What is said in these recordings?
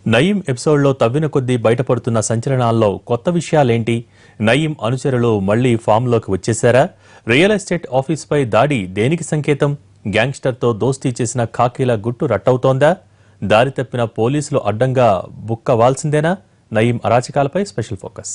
నయీం ఎపిసోడ్లో తవ్విన కొద్దీ బయటపడుతున్న సంచలనాల్లో కొత్త విషయాలేంటి నయీం అనుచరులు మళ్లీ ఫామ్లోకి వచ్చేశారా రియల్ ఎస్టేట్ ఆఫీస్పై దాడి దేనికి సంకేతం గ్యాంగ్స్టర్తో దోస్తీ చేసిన ఖాకీల గుట్టు రట్టవుతోందా దారి తప్పిన పోలీసులు అడ్డంగా బుక్కవాల్సిందేనా నయీం అరాచకాలపై స్పెషల్ ఫోకస్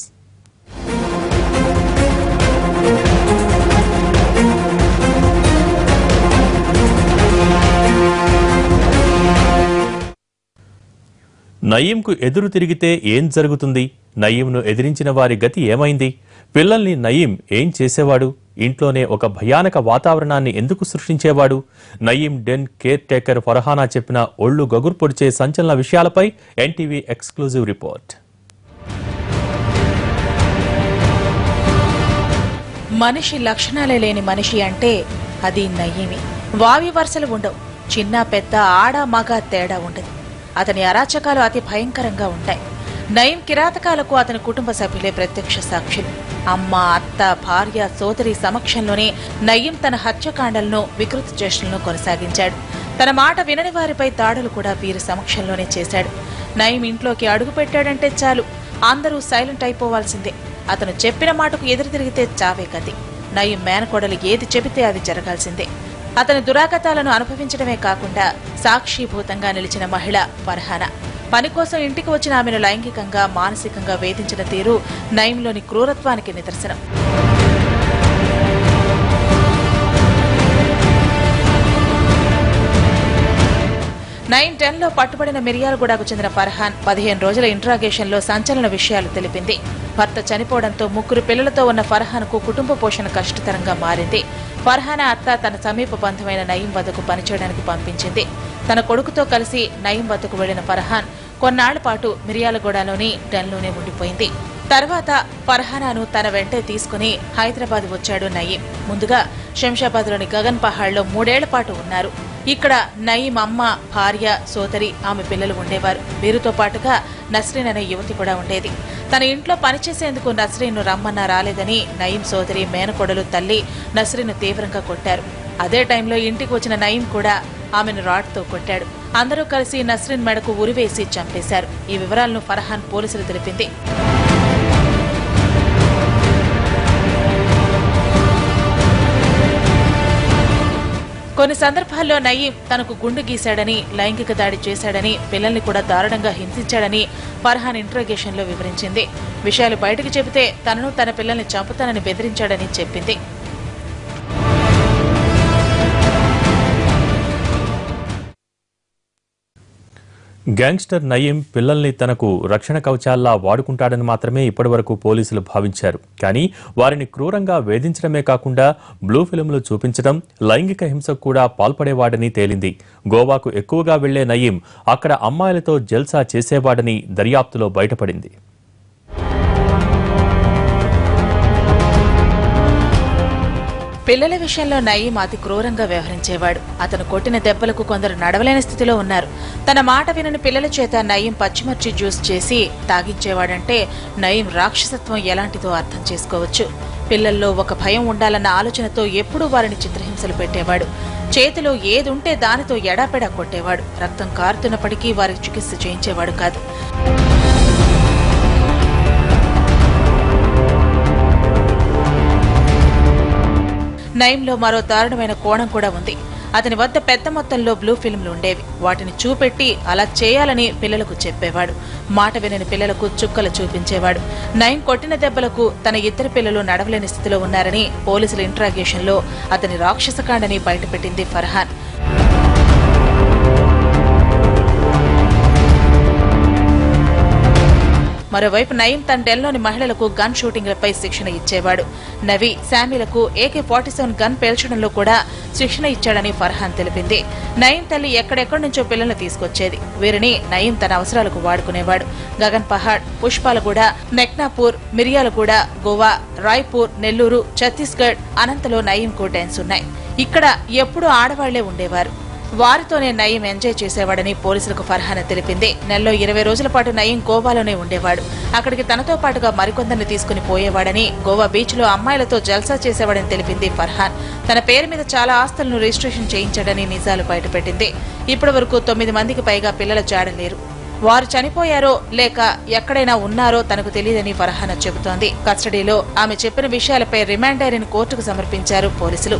నయీంకు ఎదురు తిరిగితే ఏం జరుగుతుంది నయీంను ఎదిరించిన వారి గతి ఏమైంది పిల్లల్ని నయీం ఏం చేసేవాడు ఇంట్లోనే ఒక భయానక వాతావరణాన్ని ఎందుకు సృష్టించేవాడు Nayeem den caretaker Farhana చెప్పిన ఒళ్ళు గగురు పొడిచే సంచలన విషయాలపై ఎన్టీవీ ఎక్స్క్లూజివ్ రిపోర్ట్ మనిషి లక్షణాలే లేని మనిషి అంటే అది నయ్యమి వావి వరుసలు ఉండవు చిన్న పెద్ద ఆడ మగ తేడా ఉండదు అతని అరాచకాలు అతి భయంకరంగా ఉంటాయి నయం కిరాతకాలకు అతని కుటుంబ సభ్యులే ప్రత్యక్ష సాక్షులు అమ్మ అత్త భార్య సోదరి సమక్షంలోనే నయ్యం తన హత్యకాండలను వికృతి చేష్టలను కొనసాగించాడు తన మాట వినని వారిపై దాడులు కూడా వీరి సమక్షంలోనే చేశాడు నయం ఇంట్లోకి అడుగు పెట్టాడంటే చాలు అందరూ సైలెంట్ అయిపోవాల్సిందే అతను చెప్పిన మాటకు ఎదురు తిరిగితే చావే గతి నయం మేనకోడలు ఏది చెబితే అది జరగాల్సిందే అతని దురాగతాలను అనుభవించడమే కాకుండా సాక్షిభూతంగా నిలిచిన మహిళ ఫర్హానా పని కోసం ఇంటికి వచ్చిన ఆమెను లైంగికంగా మానసికంగా వేధించిన తీరు నయంలోని క్రూరత్వానికి నిదర్శనం నైన్ టెన్ లో పట్టుబడిన మిర్యాలగూడకు చెందిన ఫర్హాన్ పదిహేను రోజుల ఇంట్రాగేషన్ లో సంచలన విషయాలు తెలిపింది భర్త చనిపోవడంతో ముగ్గురు పిల్లలతో ఉన్న ఫర్హాన్ కు కుటుంబ పోషణ కష్టతరంగా మారింది ఫర్హానా అత్త తన సమీప బంధువైన నయీం వద్దకు పనిచేయడానికి పంపించింది తన కొడుకుతో కలిసి నయీం వద్దకు వెళ్లిన ఫర్హాన్ కొన్నాళ్ల పాటు మిర్యాలగూడలోని డెన్లోనే ఉండిపోయింది తర్వాత ఫర్హానాను తన వెంటే తీసుకుని హైదరాబాద్ వచ్చాడు నయీం ముందుగా శంషాబాద్లోని గగన్ పహాడ్లో మూడేళ్ల పాటు ఉన్నారు ఇక్కడ నయీం అమ్మ భార్య సోదరి ఆమె పిల్లలు ఉండేవారు వీరితో పాటుగా నస్రీన్ అనే యువతి కూడా ఉండేది తన ఇంట్లో పనిచేసేందుకు నస్రీన్ను రమ్మన్నా రాలేదని నయీం సోదరి మేనకొడలు తల్లి నస్రీన్ను తీవ్రంగా కొట్టారు అదే టైంలో ఇంటికి వచ్చిన నయీం కూడా ఆమెను రాడ్తో కొట్టాడు అందరూ కలిసి నస్రీన్ మెడకు ఉరివేసి చంపేశారు ఈ వివరాలను ఫర్హాన్ పోలీసులు తెలిపింది కొన్ని సందర్భాల్లో నయీం తనకు గుండు గీశాడని లైంగిక దాడి చేశాడని పిల్లల్ని కూడా దారుణంగా హింసించాడని ఫర్హాన్ ఇంట్రోగేషన్లో వివరించింది విషయాలు బయటకు చెబితే తనను తన పిల్లల్ని చంపుతానని బెదిరించాడని చెప్పింది గ్యాంగ్స్టర్ నయీం పిల్లల్ని తనకు రక్షణ కవచాల్లా వాడుకుంటాడని మాత్రమే ఇప్పటివరకు పోలీసులు భావించారు కానీ వారిని క్రూరంగా వేధించడమే కాకుండా బ్లూ ఫిల్మ్లు చూపించడం లైంగిక హింసకు కూడా పాల్పడేవాడని తేలింది గోవాకు ఎక్కువగా వెళ్లే నయీం అక్కడ అమ్మాయిలతో జల్సా చేసేవాడని దర్యాప్తులో బయటపడింది పిల్లల విషయంలో నయీం అతి క్రూరంగా వ్యవహరించేవాడు అతను కొట్టిన దెబ్బలకు కొందరు నడవలేని స్థితిలో ఉన్నారు తన మాట వినని పిల్లల చేత నయీం పచ్చిమిర్చి జ్యూస్ చేసి తాగించేవాడంటే నయీం రాక్షసత్వం ఎలాంటిదో అర్థం చేసుకోవచ్చు పిల్లల్లో ఒక భయం ఉండాలన్న ఆలోచనతో ఎప్పుడూ వారిని చిత్రహింసలు పెట్టేవాడు చేతిలో ఏదుంటే దానితో ఎడాపెడా కొట్టేవాడు రక్తం కారుతున్నప్పటికీ వారికి చికిత్స చేయించేవాడు కాదు నయంలో మరో దారుణమైన కోణం కూడా ఉంది అతని వద్ద పెద్ద మొత్తంలో బ్లూ ఫిల్మ్లు ఉండేవి వాటిని చూపెట్టి అలా చేయాలని పిల్లలకు చెప్పేవాడు మాట వినని పిల్లలకు చుక్కలు చూపించేవాడు నయం కొట్టిన దెబ్బలకు తన ఇద్దరు పిల్లలు నడవలేని స్థితిలో ఉన్నారని పోలీసుల ఇంట్రాగేషన్లో అతని రాక్షసకాండని బయటపెట్టింది ఫర్హాన్ మరోవైపు నయీం తన డెల్లోని మహిళలకు గన్ షూటింగ్లపై శిక్షణ ఇచ్చేవాడు నవి శామీలకు ఏకే ఫార్టీ సెవెన్ గన్ పేల్చడంలో కూడా శిక్షణ ఇచ్చాడని ఫర్హాన్ తెలిపింది నయీం తల్లి ఎక్కడెక్కడి నుంచో పిల్లల్ని తీసుకొచ్చేది వీరిని నయీం తన అవసరాలకు వాడుకునేవాడు గగన్ పహాడ్ పుష్పాలగూడ మెక్నాపూర్ మిరియాలగూడ గోవా రాయ్పూర్ నెల్లూరు ఛత్తీస్గఢ్ అనంతలో నయీంకు డెన్స్ ఉన్నాయి ఇక్కడ ఎప్పుడూ ఆడవాళ్లే ఉండేవారు వారితోనే నయీం ఎంజాయ్ చేసేవాడని పోలీసులకు ఫర్హాన తెలిపింది నెలలో ఇరవై రోజుల పాటు నయీం గోవాలోనే ఉండేవాడు అక్కడికి తనతో పాటుగా మరికొందరిని తీసుకుని పోయేవాడని గోవా బీచ్ లో అమ్మాయిలతో జల్సా చేసేవాడని తెలిపింది ఫర్హాన్ తన పేరు మీద చాలా ఆస్తులను రిజిస్ట్రేషన్ చేయించాడని నిజాలు బయటపెట్టింది ఇప్పటి వరకు తొమ్మిది మందికి పైగా పిల్లల జాడలేరు వారు చనిపోయారో లేక ఎక్కడైనా ఉన్నారో తనకు తెలియదని ఫర్హానా చెబుతోంది కస్టడీలో ఆమె చెప్పిన విషయాలపై రిమాండ్ డైరీని కోర్టుకు సమర్పించారు పోలీసులు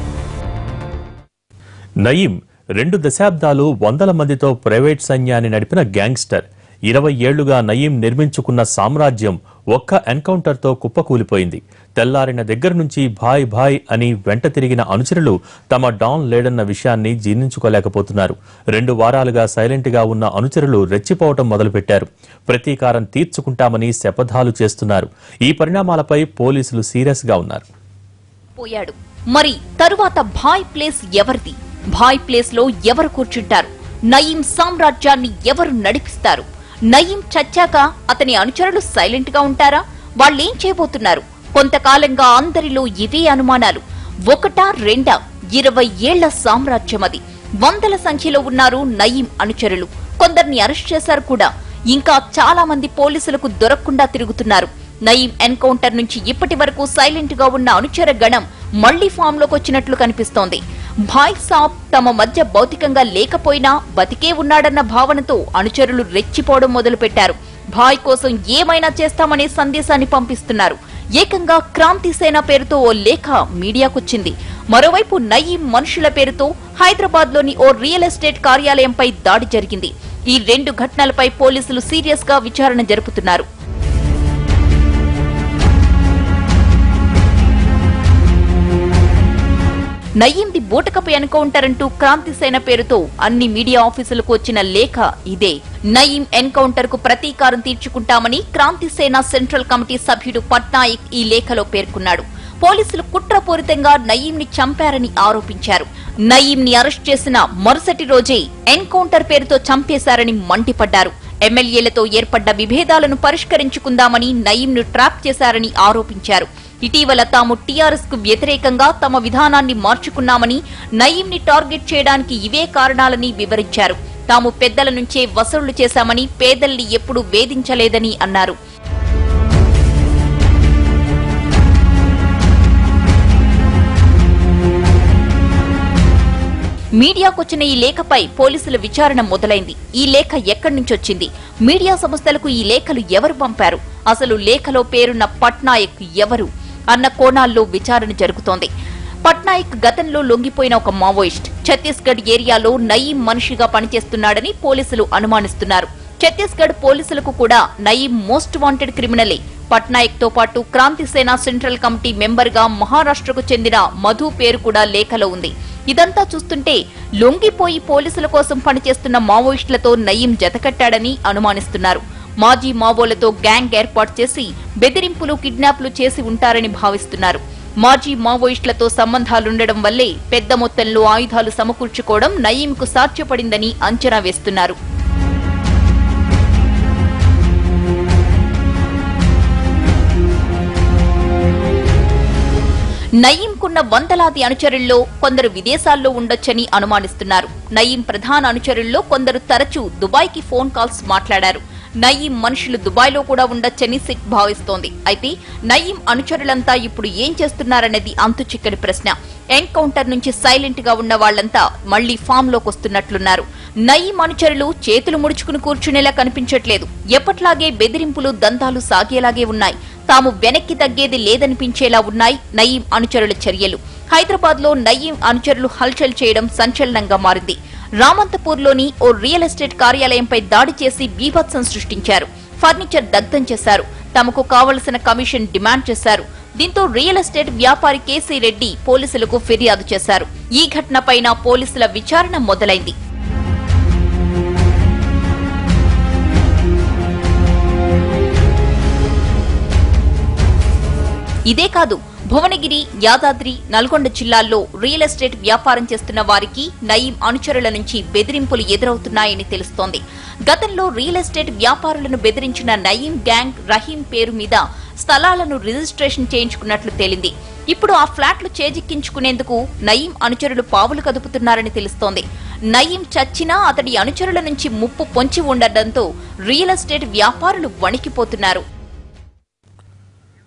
నయీం రెండు దశాబ్దాలు వందల మందితో ప్రైవేట్ సైన్యాన్ని నడిపిన గ్యాంగ్స్టర్ ఇరవై ఏళ్లుగా నయీం నిర్మించుకున్న సామ్రాజ్యం ఒక్క ఎన్కౌంటర్తో కుప్పకూలిపోయింది తెల్లారిన దగ్గర నుంచి భాయ్ భాయ్ అని వెంట తిరిగిన అనుచరులు తమ డాన్ లేడన్న విషయాన్ని జీర్ణించుకోలేకపోతున్నారు రెండు వారాలుగా సైలెంట్గా ఉన్న అనుచరులు రెచ్చిపోవటం మొదలుపెట్టారు ప్రతీకారం తీర్చుకుంటామని శపథాలు చేస్తున్నారు ఈ పరిణామాలపై పోలీసులు సీరియస్గా ఉన్నారు పోయాడు మరి తరువాత భాయ్ ప్లేస్ ఎవరిది భాయ్ ప్లేస్ లో ఎవరు కూర్చుంటారు నయీం సామ్రాజ్యాన్ని ఎవరు నడిపిస్తారు నయీం చచ్చాక అతని అనుచరులు సైలెంట్ గా ఉంటారా వాళ్ళేం చేయబోతున్నారు కొంతకాలంగా అందరిలో ఇవే అనుమానాలు ఒకటా రెండా ఇరవై ఏళ్ల సామ్రాజ్యం అది వందల సంఖ్యలో ఉన్నారు నయీం అనుచరులు కొందరిని అరెస్ట్ చేశారు కూడా ఇంకా చాలా మంది పోలీసులకు దొరకకుండా తిరుగుతున్నారు నయీం ఎన్కౌంటర్ నుంచి ఇప్పటి వరకు సైలెంట్ గా ఉన్న అనుచర గణం మళ్లీ ఫామ్ లోకి వచ్చినట్లు కనిపిస్తోంది భాయ్ సాబ్ తమ మధ్య భౌతికంగా లేకపోయినా బతికే ఉన్నాడన్న భావనతో అనుచరులు రెచ్చిపోవడం మొదలుపెట్టారు భాయ్ కోసం ఏమైనా చేస్తామనే సందేశాన్ని పంపిస్తున్నారు ఏకంగా క్రాంతి సేన పేరుతో ఓ లేఖ మీడియాకొచ్చింది మరోవైపు నయీం మనుషుల పేరుతో హైదరాబాద్ లోని ఓ రియల్ ఎస్టేట్ కార్యాలయంపై దాడి జరిగింది ఈ రెండు ఘటనలపై పోలీసులు సీరియస్ గా విచారణ జరుపుతున్నారు నయీంది బూటకపు ఎన్కౌంటర్ అంటూ క్రాంతి సేన పేరుతో అన్ని మీడియా ఆఫీసులకు వచ్చిన లేఖ ఇదే నయీం ఎన్కౌంటర్ కు ప్రతీకారం తీర్చుకుంటామని క్రాంతి సేన సెంట్రల్ కమిటీ సభ్యుడు పట్నాయక్ ఈ లేఖలో పేర్కొన్నాడు పోలీసులు కుట్రపూరితంగా నయీంని చంపారని ఆరోపించారు నయీంని అరెస్ట్ చేసిన మరుసటి రోజే ఎన్కౌంటర్ పేరుతో చంపేశారని మండిపడ్డారు ఎమ్మెల్యేలతో ఏర్పడ్డ విభేదాలను పరిష్కరించుకుందామని నయీంను ట్రాప్ చేశారని ఆరోపించారు ఇటీవల తాము టీఆర్ఎస్ కు వ్యతిరేకంగా తమ విధానాన్ని మార్చుకున్నామని నయీంని టార్గెట్ చేయడానికి ఇవే కారణాలని వివరించారు తాము పెద్దల నుంచే వసూళ్లు చేశామని పేదల్ని ఎప్పుడూ వేధించలేదని అన్నారు మీడియాకొచ్చిన ఈ లేఖపై పోలీసుల విచారణ మొదలైంది ఈ లేఖ ఎక్కడి నుంచి వచ్చింది మీడియా సంస్థలకు ఈ లేఖలు ఎవరు పంపారు అసలు లేఖలో పేరున్న పట్నాయక్ ఎవరు అన్న కోణాల్లో విచారణ జరుగుతోంది పట్నాయక్ గతంలో లొంగిపోయిన ఒక మావోయిస్ట్ ఛత్తీస్గఢ్ ఏరియాలో నయీం మనిషిగా పనిచేస్తున్నాడని పోలీసులు అనుమానిస్తున్నారు ఛత్తీస్గఢ్ పోలీసులకు కూడా నయీం మోస్ట్ వాంటెడ్ క్రిమినలే పట్నాయక్ తో పాటు క్రాంతి సేన సెంట్రల్ కమిటీ మెంబర్ గా మహారాష్ట్రకు చెందిన మధు పేరు కూడా లేఖలో ఉంది ఇదంతా చూస్తుంటే లొంగిపోయి పోలీసుల కోసం పనిచేస్తున్న మావోయిస్టులతో నయీం జతకట్టాడని అనుమానిస్తున్నారు మాజీ మావోలతో గ్యాంగ్ ఏర్పాటు చేసి బెదిరింపులు కిడ్నాప్లు చేసి ఉంటారని భావిస్తున్నారు మాజీ మావోయిస్టులతో సంబంధాలుండడం వల్లే పెద్ద మొత్తంలో ఆయుధాలు సమకూర్చుకోవడం నయీంకు సాధ్యపడిందని అంచనా వేస్తున్నారు నయీంకున్న వందలాది అనుచరుల్లో కొందరు విదేశాల్లో ఉండొచ్చని అనుమానిస్తున్నారు నయీం ప్రధాన అనుచరుల్లో కొందరు తరచూ దుబాయ్కి ఫోన్ కాల్స్ మాట్లాడారు నయీం మనుషులు దుబాయ్లో కూడా ఉండొచ్చని సిట్ భావిస్తోంది అయితే నయీం అనుచరులంతా ఇప్పుడు ఏం చేస్తున్నారనేది అంతు చిక్కని ప్రశ్న ఎన్కౌంటర్ నుంచి సైలెంట్ గా ఉన్న వాళ్లంతా మళ్లీ ఫామ్ లోకి వస్తున్నట్లున్నారు నయీం అనుచరులు చేతులు ముడుచుకుని కూర్చునేలా కనిపించట్లేదు ఎప్పట్లాగే బెదిరింపులు దంతాలు సాగేలాగే ఉన్నాయి తాము వెనక్కి తగ్గేది లేదనిపించేలా ఉన్నాయి నయీం అనుచరుల చర్యలు హైదరాబాద్ లో నయీం అనుచరులు హల్చల్ చేయడం సంచలనంగా మారింది రామంతపూర్లోని ఓ రియల్ ఎస్టేట్ కార్యాలయంపై దాడి చేసి బీభత్సం సృష్టించారు ఫర్నిచర్ దగ్ధం చేశారు తమకు కావలసిన కమిషన్ డిమాండ్ చేశారు దీంతో రియల్ ఎస్టేట్ వ్యాపారి కేసీ రెడ్డి పోలీసులకు ఫిర్యాదు చేశారు ఈ ఘటనపైన పోలీసుల విచారణ మొదలైంది ఇదే కాదు భువనగిరి యాదాద్రి నల్గొండ జిల్లాల్లో రియల్ ఎస్టేట్ వ్యాపారం చేస్తున్న వారికి నయీం అనుచరుల నుంచి బెదిరింపులు ఎదురవుతున్నాయని తెలుస్తోంది గతంలో రియల్ ఎస్టేట్ వ్యాపారులను బెదిరించిన నయీం గ్యాంగ్ రహీం పేరు మీద స్థలాలను రిజిస్ట్రేషన్ చేయించుకున్నట్లు తేలింది ఇప్పుడు ఆ ఫ్లాట్లు చేజిక్కించుకునేందుకు నయీం అనుచరులు పావులు కదుపుతున్నారని తెలుస్తోంది నయీం చచ్చినా అతడి అనుచరుల నుంచి ముప్పు పొంచి ఉండడంతో రియల్ ఎస్టేట్ వ్యాపారులు వణికిపోతున్నారు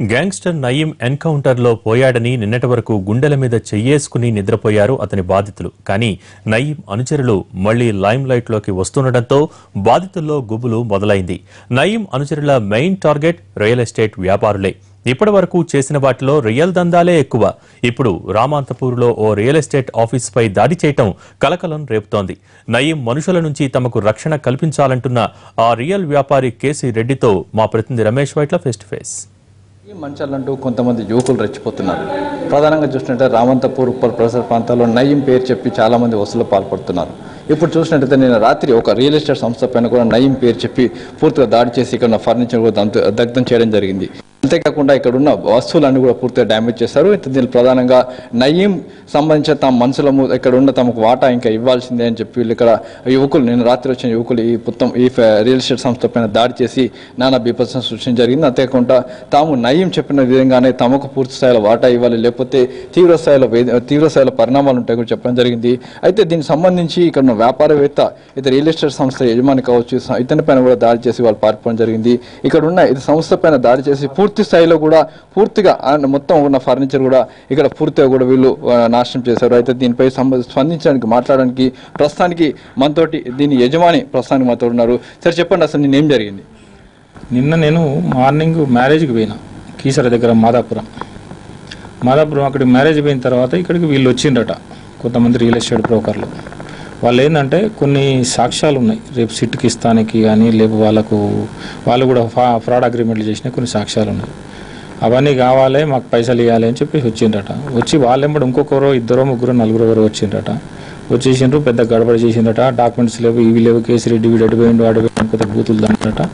గ్యాంగ్స్టర్ నయీం ఎన్కౌంటర్లో పోయాడని నిన్నటి వరకు గుండెల మీద చెయ్యేసుకుని నిద్రపోయారు అతని బాధితులు కానీ నయీం అనుచరులు మళ్లీ లైమ్ లైట్లోకి వస్తుండటంతో బాధితుల్లో గుబులు మొదలైంది నయీం అనుచరుల మెయిన్ టార్గెట్ రియల్ ఎస్టేట్ వ్యాపారులే ఇప్పటి వరకు చేసిన వాటిలో రియల్ దందాలే ఎక్కువ ఇప్పుడు రామాంతపూర్లో ఓ రియల్ ఎస్టేట్ ఆఫీసుపై దాడి చేయటం కలకలం రేపుతోంది నయీం మనుషుల నుంచి తమకు రక్షణ కల్పించాలంటున్న ఆ రియల్ వ్యాపారి కేసీ రెడ్డితో మా ప్రతినిధి Ramesh Vaitla face to face ఈ మంచాలంటూ కొంతమంది యువకులు రెచ్చిపోతున్నారు ప్రధానంగా చూసినట్టే రామంతపూర్ ఉప్పల్ పరిసర ప్రాంతాల్లో నయీం పేరు చెప్పి చాలా మంది వసూలు పాల్పడుతున్నారు ఇప్పుడు చూసినట్టయితే నేను రాత్రి ఒక రియల్ ఎస్టేట్ సంస్థ పైన కూడా నయీం పేరు చెప్పి పూర్తిగా దాడి చేసి ఇక్కడ ఉన్న ఫర్నిచర్ కూడా దంత- దగ్ధం చేయడం జరిగింది అంతేకాకుండా ఇక్కడ ఉన్న వస్తువులన్నీ కూడా పూర్తిగా డ్యామేజ్ చేశారు అయితే దీనిలో ప్రధానంగా నయీం సంబంధించిన తమ మనుషుల ము- ఇక్కడ ఉన్న తమకు వాటా ఇంకా ఇవ్వాల్సిందే అని చెప్పి వీళ్ళు ఇక్కడ యువకులు నేను రాత్రి వచ్చిన యువకులు ఈ మొత్తం ఈ ఫ- రియల్ ఎస్టేట్ సంస్థ పైన దాడి చేసి నానా బీభత్సం సృష్టించడం జరిగింది అంతేకాకుండా తాము నయీం చెప్పిన విధంగానే తమకు పూర్తి స్థాయిలో వాటా ఇవ్వాలి లేకపోతే తీవ్ర స్థాయిలో వేద- తీవ్ర స్థాయిలో పరిణామాలు ఉంటాయి కూడా చెప్పడం జరిగింది అయితే దీనికి సంబంధించి ఇక్కడ ఉన్న వ్యాపారవేత్త ఇది రియల్ ఎస్టేట్ సంస్థ యజమాని కావచ్చు స- ఇతని పైన కూడా దాడి చేసి వాళ్ళు పారిపోవడం జరిగింది ఇక్కడ ఉన్న ఇది సంస్థ పైన దాడి చేసి పూర్తి స్థాయిలో కూడా పూర్తిగా ఆ మొత్తం ఉన్న ఫర్నిచర్ కూడా ఇక్కడ పూర్తిగా కూడా వీళ్ళు ఆ, నాశనం చేశారు అయితే దీనిపై సంబ- స్పందించడానికి మాట్లాడడానికి ప్రస్తుతానికి మనతోటి దీని యజమాని ప్రస్తుతానికి మాతో ఉన్నారు సరే చెప్పండి అసలు నేను ఏం జరిగింది నిన్న నేను మార్నింగ్ మ్యారేజ్కి పోయినా కీసర దగ్గర మాదాపురం మాదాపురం అక్కడికి మ్యారేజ్ పోయిన తర్వాత ఇక్కడికి వీళ్ళు వచ్చిండ్రట కొంతమంది రియల్ ఎస్టేట్ బ్రోకర్లు వాళ్ళు ఏంటంటే కొన్ని సాక్ష్యాలు ఉన్నాయి రేపు సిట్కి ఇస్తానికి కానీ లేపు వాళ్ళకు వాళ్ళు కూడా ఫా ఫ్రాడ్ అగ్రిమెంట్లు చేసిన కొన్ని సాక్ష్యాలు ఉన్నాయి అవన్నీ కావాలి మాకు పైసలు ఇవ్వాలి అని చెప్పి వచ్చిండ్రట వచ్చి వాళ్ళెంబడి ఇంకొకరు ఇద్దరు ముగ్గురు నలుగురు ఎవరు వచ్చిండ్రట వచ్చేసిండ్రు పెద్ద గడబడి చేసిండ్రట డాక్యుమెంట్స్ లేవు ఇవి లేవు కేసు రెడ్డి వీడు అడిపోయిండు అడిపోయిండు కొత్త బూతులు దాంట్రట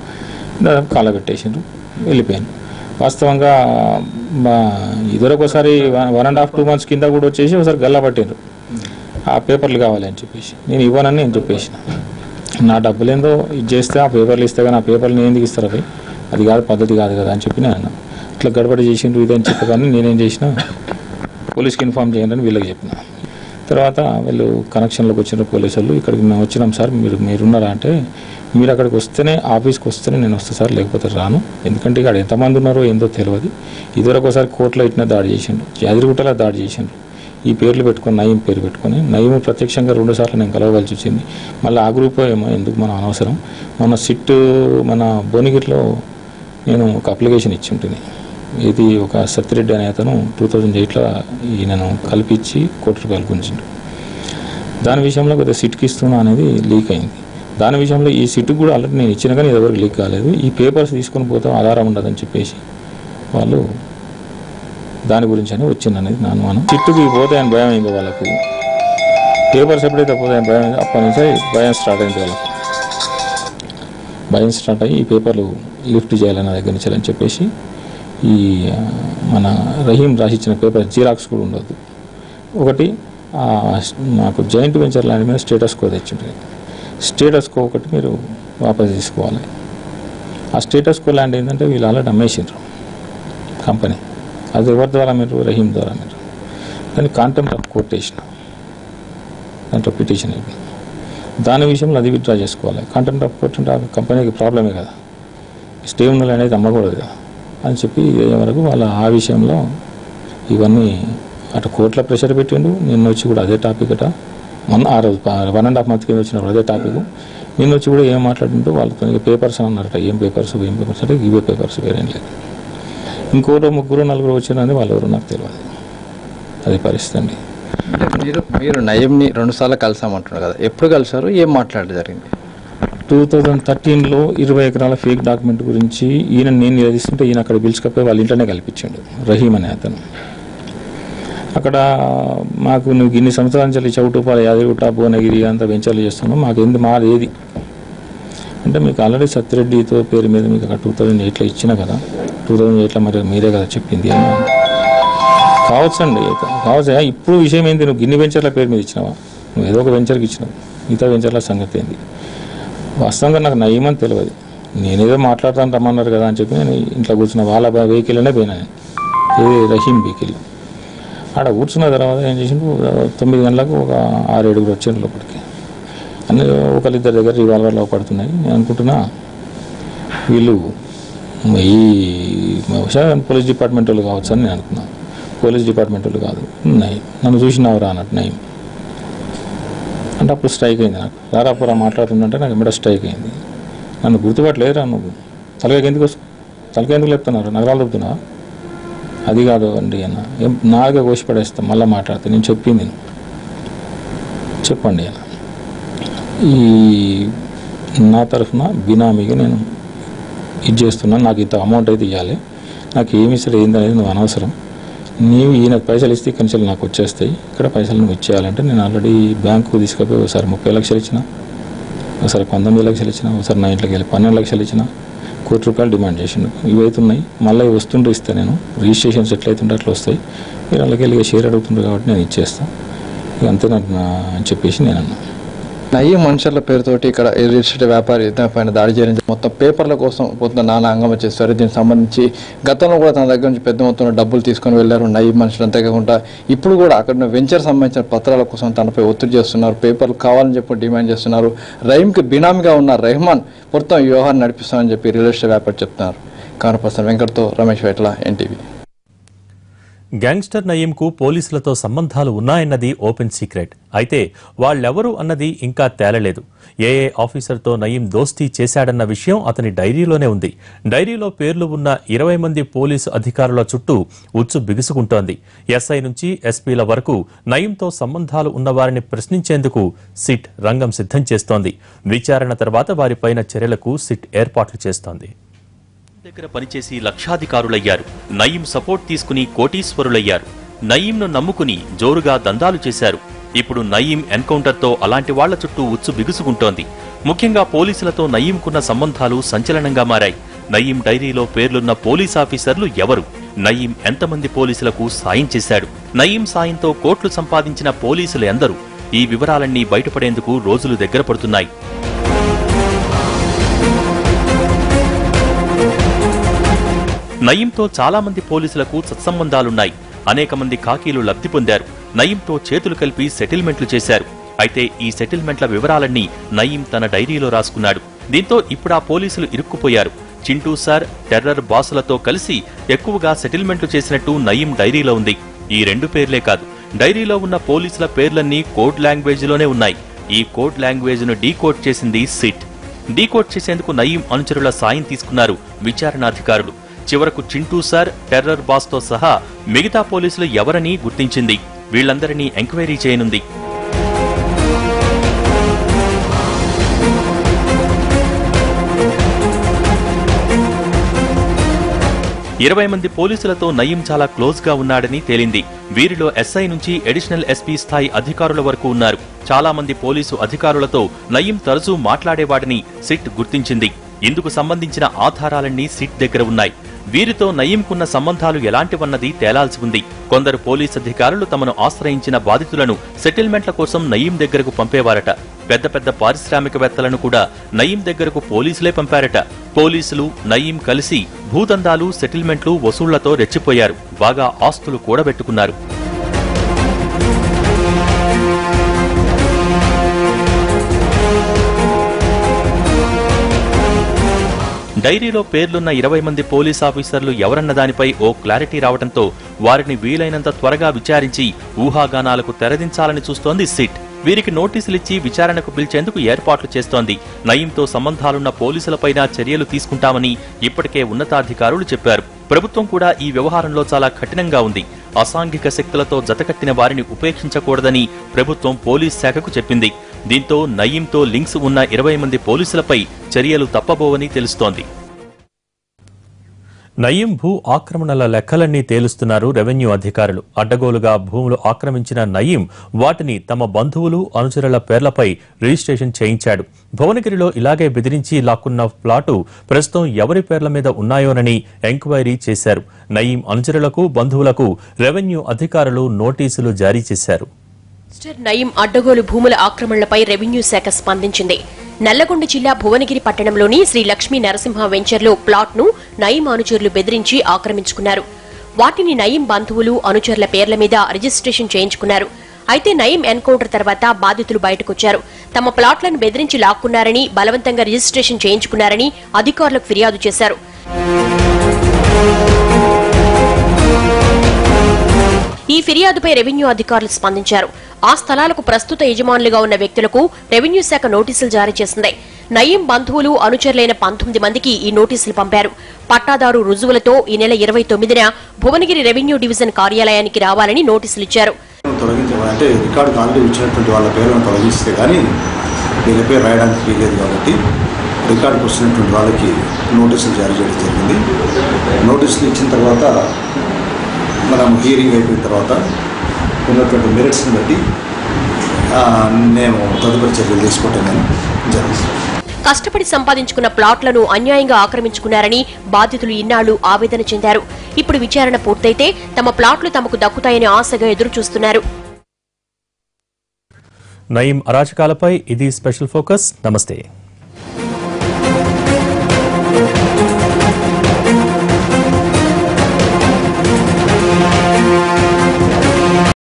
కాల పెట్టేసిండ్రు వెళ్ళిపోయాను వాస్తవంగా మా ఇదివరొకసారి one and half two months కింద కూడా వచ్చేసి ఒకసారి గల్లా పట్టిండ్రు ఆ పేపర్లు కావాలి అని చెప్పేసి నేను ఇవ్వనని నేను చెప్పేసిన నా డబ్బులు ఏందో ఇది చేస్తే ఆ పేపర్లు ఇస్తే కానీ ఆ పేపర్లు నేను ఎందుకు ఇస్తారు అవి అది కాదు పద్ధతి కాదు కదా అని చెప్పి నేను అన్నా. ఇట్లా గడబడి చేసిండ్రు ఇదని చెప్పగానే నేనేం చేసిన పోలీస్కి ఇన్ఫామ్ చేయండి అని వీళ్ళకి చెప్పిన తర్వాత వీళ్ళు కనెక్షన్లోకి వచ్చిన పోలీసు వాళ్ళు ఇక్కడికి మేము వచ్చినాం సార్ మీరు మీరున్నారా అంటే మీరు అక్కడికి వస్తేనే ఆఫీస్కి వస్తేనే నేను వస్తా సార్ లేకపోతే రాను ఎందుకంటే ఇక్కడ ఎంతమంది ఉన్నారో ఏందో తెలియదు ఇదివరకు ఒకసారి కోర్టులో ఇట్లా దాడి చేసిండు యాదిరిగుట్టలో దాడి చేసిండు ఈ పేర్లు పెట్టుకొని నయీం పేరు పెట్టుకొని నయీం ప్రత్యక్షంగా రెండు సార్లు నేను కలవగలిసి వచ్చింది మళ్ళీ ఆ గ్రూప్ ఏమో ఎందుకు మన అనవసరం మన సిట్ మన భువనగిరిలో నేను ఒక అప్లికేషన్ ఇచ్చి ఉంటుంది ఇది ఒక సత్యరెడ్డి అనే అతను టూ థౌజండ్ ఎయిట్లో ఈయనను కల్పించి కోటి రూపాయలు గుంచిండు దాని విషయంలో కొద్దిగా సిట్కి ఇస్తున్నా అనేది లీక్ అయింది దాని విషయంలో ఈ సిట్కి కూడా ఆల్రెడీ నేను ఇచ్చిన కానీ ఎవరికి లీక్ కాలేదు ఈ పేపర్స్ తీసుకొని పోతాం ఆధారం ఉండదని చెప్పేసి వాళ్ళు దాని గురించి అని వచ్చింది అనేది నా అనుమానం సిట్టుకి పోతాయని భయం అయింది వాళ్ళకు పేపర్స్ ఎప్పుడైతే పోతాయని భయం అయిందో అప్పటి నుంచి భయం స్టార్ట్ అయింది వాళ్ళకు భయం స్టార్ట్ అయ్యి ఈ పేపర్లు లిఫ్ట్ చేయాలని నా దగ్గర నుంచి అని చెప్పేసి ఈ ఆ, మన రహీం రాసిచ్చిన పేపర్ జీరాక్స్ కూడా ఉండదు ఒకటి ఆ, నాకు జాయింట్ వెంచర్ ల్యాండ్ మీద స్టేటస్ కో తెచ్చింటుంది స్టేటస్ కో ఒకటి మీరు వాపస్ తీసుకోవాలి ఆ స్టేటస్ కో ల్యాండ్ ఏంటంటే వీళ్ళు ఆల్రెడీ అమ్మేసిండ్రు కంపెనీ అది ఎవరి ద్వారా మీరు రహీం ద్వారా మీరు దాన్ని కాంటెంప్ట్ ఆఫ్ కోర్ట్ వేసిన దాంట్లో పిటిషన్ అయిపోయింది దాని విషయంలో అది విత్డ్రా చేసుకోవాలి కంటెంట్ ఆఫ్ కోర్ట్ అంటే ఆ కంపెనీకి ప్రాబ్లమే కదా స్టే ఉన్న అనేది అమ్మకూడదు కదా అని చెప్పి ఇదే వరకు వాళ్ళ ఆ విషయంలో ఇవన్నీ అటు కోర్టులో ప్రెషర్ పెట్టిండు నిన్న వచ్చి కూడా అదే టాపిక్ అట మొన్న ఆ రోజు వన్ అండ్ హాఫ్ మంత్ కింద వచ్చినప్పుడు అదే టాపిక్ నిన్న వచ్చి కూడా ఏం మాట్లాడింటో వాళ్ళతో పేపర్స్ అని అన్నారట ఏం పేపర్స్ ఏం పేపర్స్ అంటే ఇవే పేపర్స్ వేరేం లేదు ఇంకోరు ముగ్గురు నలుగురు వచ్చినది వాళ్ళు ఎవరు నాకు తెలియదు అది పరిస్థితి అండి అంటే మీరు మీరు నయీంని రెండు సార్లు కలిసామంటున్నారు కదా ఎప్పుడు కలిసారు ఏం మాట్లాడడం జరిగింది టూ థౌజండ్ థర్టీన్లో ఇరవై ఎకరాల ఫేక్ డాక్యుమెంట్ గురించి ఈయన నేను నిలదీస్తుంటే ఈయన అక్కడ పిలుచుకపోయి వాళ్ళ ఇంట్లోనే కల్పించాడు రహీం అనే అతను అక్కడ మాకు నువ్వు ఇన్ని సంవత్సరాల నుంచి చౌటుపాల యాదగిరిగుట్ట భువనగిరి అంతా వెంచర్లు చేస్తున్నావు మాకు ఎందుకు మాది ఏది అంటే మీకు ఆల్రెడీ సత్యరెడ్డితో పేరు మీద మీకు అక్కడ టూ థౌజండ్ ఎయిట్లో ఇచ్చిన కదా టూ థౌజండ్ ఎయిట్లో మరి మీరే కదా చెప్పింది అని కావచ్చు అండి కావచ్చు ఇప్పుడు విషయం ఏంది నువ్వు గిన్ని వెంచర్ల పేరు మీద ఇచ్చినావా నువ్వు ఏదో ఒక వెంచర్కి ఇచ్చినావు మిగతా వెంచర్ల సంగతి ఏంది వాస్తవంగా నాకు నయమని తెలియదు నేనేదో మాట్లాడతాను రమ్మన్నారు కదా అని చెప్పి నేను ఇంట్లో కూర్చున్న వాళ్ళ వెహికల్లోనే పోయినా నేను ఇది రహీం వెహికల్ ఆడ కూర్చున్న తర్వాత ఏం చేసిండు తొమ్మిది గంటలకు ఒక ఆరు ఏడుగురు వచ్చారు లోపలికి అన్ని ఒకరిద్దరి దగ్గర రివాల్వర్లో పడుతున్నాయి నేను అనుకుంటున్నా వీళ్ళు ఈ విశాఖ పోలీస్ డిపార్ట్మెంట్ వాళ్ళు కావచ్చు అని నేను అనుకున్నాను పోలీస్ డిపార్ట్మెంట్ వాళ్ళు కాదు నయం నన్ను చూసినావురా అన్నట్టు నయం అంటే అప్పుడు స్ట్రైక్ అయింది నాకు రారాపురా మాట్లాడుతుందంటే నాకు ఎమ్మడ స్ట్రైక్ అయింది నన్ను గుర్తుపట్టలేదురా నువ్వు తలకాయకి ఎందుకు వస్తు తలకాయ ఎందుకు లేపుతున్నారు నగరాలు చెప్తున్నా అది కాదు అండి అన్న ఏం నాలుగే కోసి పడేస్తా మళ్ళీ మాట్లాడితే నేను చెప్పింది నేను. చెప్పండి అన్న ఈ నా తరఫున బినామీగా నేను ఇది చేస్తున్నాను నాకు ఇంత అమౌంట్ అయితే ఇవ్వాలి నాకు ఏమి ఇస్తారు ఏందనేది నువ్వు అనవసరం నీవు ఈయనకు పైసలు ఇస్తే ఇక్కడి నుంచి నాకు వచ్చేస్తాయి ఇక్కడ పైసలు నువ్వు ఇచ్చేయాలంటే నేను ఆల్రెడీ బ్యాంకుకు తీసుకుపోయి ఒకసారి ముప్పై లక్షలు ఇచ్చిన ఒకసారి పంతొమ్మిది లక్షలు ఇచ్చిన ఒకసారి నా ఇంట్లోకి వెళ్ళి పన్నెండు లక్షలు ఇచ్చిన కోటి రూపాయలు డిమాండ్ చేసిండు ఇవి అవుతున్నాయి మళ్ళీ ఇవి వస్తుంటే ఇస్తే నేను రిజిస్ట్రేషన్స్ ఎట్లయితుంటే అట్లా వస్తాయి మీరు వాళ్ళకి వెళ్ళి షేర్ అడుగుతుండ్రు కాబట్టి నేను ఇచ్చేస్తాను ఇక అంతే నాకు నా- అని చెప్పేసి నేను అన్నా నయ్యం మనుషుల పేరుతోటి ఇక్కడ రియల్ ఎస్టేట్ వ్యాపారి ఇతని పైన దాడి చేయడం మొత్తం పేపర్ల కోసం పోతున్న నానా అంగమ చేస్తారు దీనికి సంబంధించి గతంలో కూడా తన దగ్గర నుంచి పెద్ద మొత్తంలో డబ్బులు తీసుకొని వెళ్ళారు నయ్యం మనుషులు అంతేకాకుండా ఇప్పుడు కూడా అక్కడ ఉన్న వెంచర్ సంబంధించిన పత్రాల కోసం తనపై ఒత్తిడి చేస్తున్నారు పేపర్లు కావాలని చెప్పి డిమాండ్ చేస్తున్నారు రహీంకి బినామీగా ఉన్న రెహమాన్ మొత్తం ఈ వ్యవహారం నడిపిస్తామని చెప్పి రియల్ ఎస్టేట్ వ్యాపారి చెప్తున్నారు కానపర్సన్ వెంకట్తో రమేష్ వేట్ల ఎన్టీవీ గ్యాంగ్స్టర్ నయీంకు పోలీసులతో సంబంధాలు ఉన్నాయన్నది ఓపెన్ సీక్రెట్ అయితే వాళ్ళెవరు అన్నది ఇంకా తేలలేదు ఏ ఏ ఆఫీసర్తో నయీం దోస్తీ చేశాడన్న విషయం అతని డైరీలోనే ఉంది డైరీలో పేర్లు ఉన్న ఇరవై మంది పోలీసు అధికారుల చుట్టూ ఉచ్చు బిగుసుకుంటోంది ఎస్ఐ నుంచి ఎస్పీల వరకు నయీంతో సంబంధాలు ఉన్నవారిని ప్రశ్నించేందుకు సిట్ రంగం సిద్ధం చేస్తోంది విచారణ తర్వాత వారిపైన చర్యలకు సిట్ ఏర్పాట్లు చేస్తోంది దగ్గర పనిచేసి లక్షాధికారులయ్యారు నయీం సపోర్ట్ తీసుకుని కోటీశ్వరులయ్యారు నయీంను నమ్ముకుని జోరుగా దందాలు చేశారు ఇప్పుడు నయీం ఎన్కౌంటర్తో అలాంటి వాళ్ల చుట్టూ ఉచ్చు బిగుసుకుంటోంది ముఖ్యంగా పోలీసులతో నయీంకున్న సంబంధాలు సంచలనంగా మారాయి నయీం డైరీలో పేర్లున్న పోలీస్ ఆఫీసర్లు ఎవరు నయీం ఎంతమంది పోలీసులకు సాయం చేశాడు నయీం సాయంతో కోట్లు సంపాదించిన పోలీసులు ఎందరు ఈ వివరాలన్నీ బయటపడేందుకు రోజులు దగ్గర పడుతున్నాయి నయీంతో చాలా మంది పోలీసులకు సత్సంబంధాలున్నాయి అనేక మంది కాకీలు లబ్ధి పొందారు నయీంతో చేతులు కలిపి సెటిల్మెంట్లు చేశారు అయితే ఈ సెటిల్మెంట్ల వివరాలన్నీ నయీం తన డైరీలో రాసుకున్నాడు దీంతో ఇప్పుడు ఆ పోలీసులు ఇరుక్కుపోయారు చింటూ సార్ టెర్రర్ బాసులతో కలిసి ఎక్కువగా సెటిల్మెంట్లు చేసినట్టు నయీం డైరీలో ఉంది ఈ రెండు పేర్లే కాదు డైరీలో ఉన్న పోలీసుల పేర్లన్నీ కోడ్ లాంగ్వేజ్లోనే ఉన్నాయి ఈ కోడ్ లాంగ్వేజ్ను డీకోడ్ చేసింది సిట్ డీకోడ్ చేసేందుకు నయీం అనుచరుల సాయం తీసుకున్నారు విచారణాధికారులు చివరకు చింటూ సార్ టెర్రర్ బాస్తో సహా మిగతా పోలీసులు ఎవరని గుర్తించింది వీళ్లందరినీ ఎంక్వైరీ చేయనుంది ఇరవై మంది పోలీసులతో నయీం చాలా క్లోజ్ గా ఉన్నాడని తేలింది వీరిలో ఎస్ఐ నుంచి అడిషనల్ ఎస్పీ స్థాయి అధికారుల వరకు ఉన్నారు చాలా మంది పోలీసు అధికారులతో నయీం తరచూ మాట్లాడేవాడని సిట్ గుర్తించింది ఇందుకు సంబంధించిన ఆధారాలన్నీ సిట్ దగ్గర ఉన్నాయి వీరితో నయీంకున్న సంబంధాలు ఎలాంటివన్నది తేలాల్సి ఉంది కొందరు పోలీస్ అధికారులు తమను ఆశ్రయించిన బాధితులను సెటిల్మెంట్ల కోసం నయీం దగ్గరకు పంపేవారట పెద్ద పెద్ద పారిశ్రామికవేత్తలను కూడా నయీం దగ్గరకు పోలీసులే పంపారట పోలీసులు నయీం కలిసి భూదందాలు సెటిల్మెంట్లు వసూళ్లతో రెచ్చిపోయారు బాగా ఆస్తులు కూడబెట్టుకున్నారు డైరీలో పేర్లున్న ఇరవై మంది పోలీస్ ఆఫీసర్లు ఎవరన్న దానిపై ఓ క్లారిటీ రావడంతో వారిని వీలైనంత త్వరగా విచారించి ఊహాగానాలకు తెరదించాలని చూస్తోంది సిట్ వీరికి నోటీసులిచ్చి విచారణకు పిలిచేందుకు ఏర్పాట్లు చేస్తోంది నయీంతో సంబంధాలున్న పోలీసులపైన చర్యలు తీసుకుంటామని ఇప్పటికే ఉన్నతాధికారులు చెప్పారు ప్రభుత్వం కూడా ఈ వ్యవహారంలో చాలా కఠినంగా ఉంది అసాంఘిక శక్తులతో జతకట్టిన వారిని ఉపేక్షించకూడదని ప్రభుత్వం పోలీస్ శాఖకు చెప్పింది దీంతో నయీంతో లింక్స్ ఉన్న ఇరవై మంది పోలీసులపై చర్యలు తప్పబోవని తెలుస్తోంది నయీం భూ ఆక్రమణల లెక్కలన్నీ తేలుస్తున్నారు రెవెన్యూ అధికారులు అడ్డగోలుగా భూములు ఆక్రమించిన నయీం వాటిని తమ బంధువులు అనుచరుల పేర్లపై రిజిస్ట్రేషన్ చేయించాడు భువనగిరిలో ఇలాగే బెదిరించి లాక్కున్న ప్లాటు ప్రస్తుతం ఎవరి పేర్ల మీద ఉన్నాయోనని ఎంక్వైరీ చేశారు నయీం అనుచరులకు బంధువులకు రెవెన్యూ అధికారులు నోటీసులు జారీ చేశారు మిస్టర్ నయీం అడ్డగోలు భూముల ఆక్రమణలపై రెవెన్యూ శాఖ స్పందించింది నల్లగొండ జిల్లా భువనగిరి పట్టణంలోని శ్రీ లక్ష్మీ నరసింహ వెంచర్లో ప్లాట్ను నయీం అనుచరులు బెదిరించి ఆక్రమించుకున్నారు వాటిని నయీం బంధువులు అనుచరుల పేర్ల మీద రిజిస్ట్రేషన్ చేయించుకున్నారు అయితే నయీం ఎన్కౌంటర్ తర్వాత బాధితులు బయటకొచ్చారు తమ ప్లాట్లను బెదిరించి లాక్కున్నారని బలవంతంగా రిజిస్ట్రేషన్ చేయించుకున్నారని అధికారులకు ఫిర్యాదు చేశారు ఈ ఫిర్యాదుపై రెవెన్యూ అధికారులు స్పందించారు ఆ స్థలాలకు ప్రస్తుత యజమానులుగా ఉన్న వ్యక్తులకు రెవెన్యూ శాఖ నోటీసులు జారీ చేసింది నయీం బంధువులు అనుచరులైన పంతొమ్మిది మందికి ఈ నోటీసులు పంపారు పట్టాదారు రుజువులతో ఈ నెల ఇరవై తొమ్మిదిన భువనగిరి రెవెన్యూ డివిజన్ కార్యాలయానికి రావాలని నోటీసులు ఇచ్చారు తొలగించే అంటే రికార్డుకు ఆల్రెడీ ఇచ్చినటువంటి వాళ్ళ పేర్లను తొలగిస్తే కానీ వీళ్ళ పేరు రాయడానికి వీలేదు కాబట్టి రికార్డుకు వచ్చినటువంటి వాళ్ళకి నోటీసులు జారీ చేయడం జరిగింది నోటీసులు ఇచ్చిన తర్వాత మనం హీరింగ్ అయిపోయిన తర్వాత ఉన్నటువంటి మెరిట్స్ని బట్టి ఆ, నేను తదుపరి చర్యలు తీసుకోవటం నేను జరుగుతుంది కష్టపడి సంపాదించుకున్న ప్లాట్లను అన్యాయంగా ఆక్రమించుకున్నారని బాధితులు ఇన్నాళ్లు ఆవేదన చెందారు ఇప్పుడు విచారణ పూర్తయితే తమ ప్లాట్లు తమకు దక్కుతాయని ఆశగా ఎదురుచూస్తున్నారు నయీం అరాచకాలపై ఇది స్పెషల్ ఫోకస్ నమస్తే